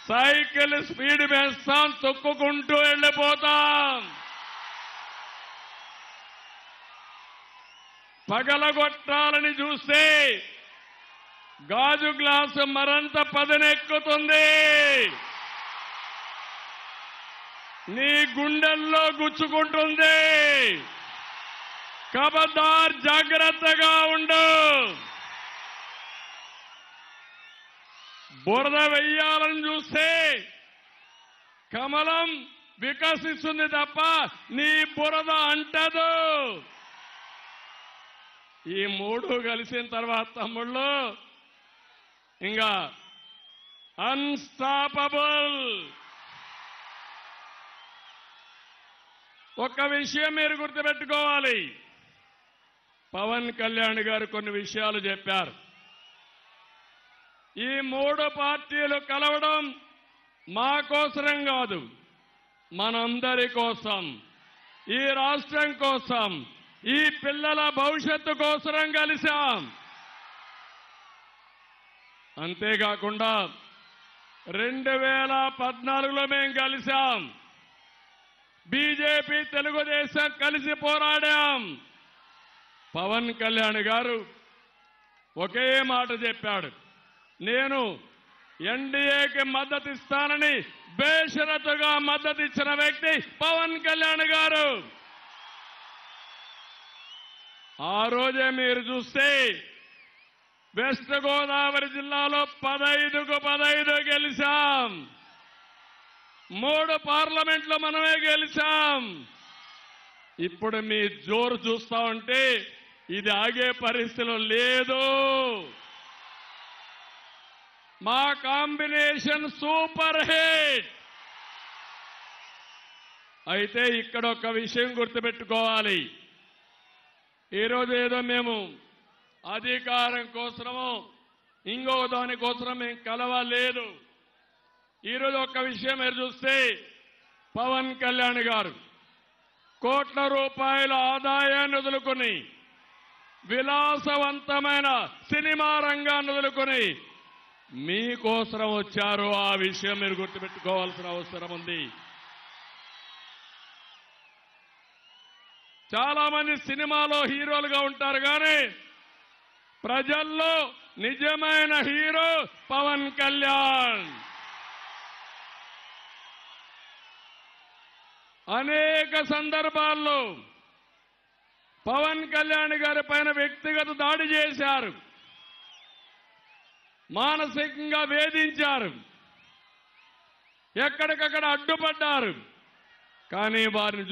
cycle speed వేస్తాం తొక్కుకుంటూ వెళ్ళిపోతాం పగలగొట్టాలని చూస్తే గాజు గ్లాసు మరంత పదనెక్కుతుంది నీ గుండెల్లో గుచ్చుకుంటుంది కబద్దార్ జాగ్రత్తగా ఉండు బురద వెయ్యాలని చూస్తే కమలం వికసిస్తుంది తప్ప నీ బురద అంటదు ఈ మూడు కలిసిన తర్వాత తమ్ముళ్ళు ఇంకా అన్స్టాపబుల్ ఒక్క విషయం మీరు గుర్తుపెట్టుకోవాలి పవన్ కళ్యాణ్ గారు కొన్ని విషయాలు చెప్పారు ఈ మూడు పార్టీలు కలవడం మా కోసరం కాదు మనందరి కోసం ఈ రాష్ట్రం కోసం ఈ పిల్లల భవిష్యత్తు కోసరం కలిశాం అంతేకాకుండా రెండు వేల పద్నాలుగులో మేము కలిశాం బీజేపీ తెలుగుదేశం కలిసి పోరాడాం పవన్ కళ్యాణ్ గారు ఒకే మాట చెప్పాడు నేను ఎన్డీఏకి మద్దతు ఇస్తానని బేషరతుగా మద్దతు ఇచ్చిన వ్యక్తి పవన్ కళ్యాణ్ గారు ఆ రోజే మీరు చూస్తే వెస్ట్ గోదావరి జిల్లాలో పదైదుకు పదైదు గెలిచాం మూడు పార్లమెంట్లో మనమే గెలిచాం ఇప్పుడు మీ జోరు చూస్తా ఉంటే ఇది ఆగే పరిస్థితిలో లేదు మా కాంబినేషన్ సూపర్ హిట్ అయితే ఇక్కడ ఒక విషయం గుర్తుపెట్టుకోవాలి ఈరోజు ఏదో మేము అధికారం కోసమో ఇంకో దానికోసం మేము కలవలేదు ఈరోజు ఒక్క విషయం మీరు చూస్తే పవన్ కళ్యాణ్ గారు కోట్ల రూపాయల ఆదాయాన్ని వదులుకొని విలాసవంతమైన సినిమా రంగాన్ని వదులుకొని మీకోసరం వచ్చారు ఆ విషయం మీరు గుర్తుపెట్టుకోవాల్సిన అవసరం ఉంది చాలా మంది సినిమాలో హీరోలుగా ఉంటారు కానీ ప్రజల్లో నిజమైన హీరో పవన్ కళ్యాణ్ అనేక సందర్భాల్లో పవన్ కళ్యాణ్ గారి పైన వ్యక్తిగత దాడి చేశారు మానసికంగా వేధించారు ఎక్కడికక్కడ అడ్డుపడ్డారు కానీ వారిని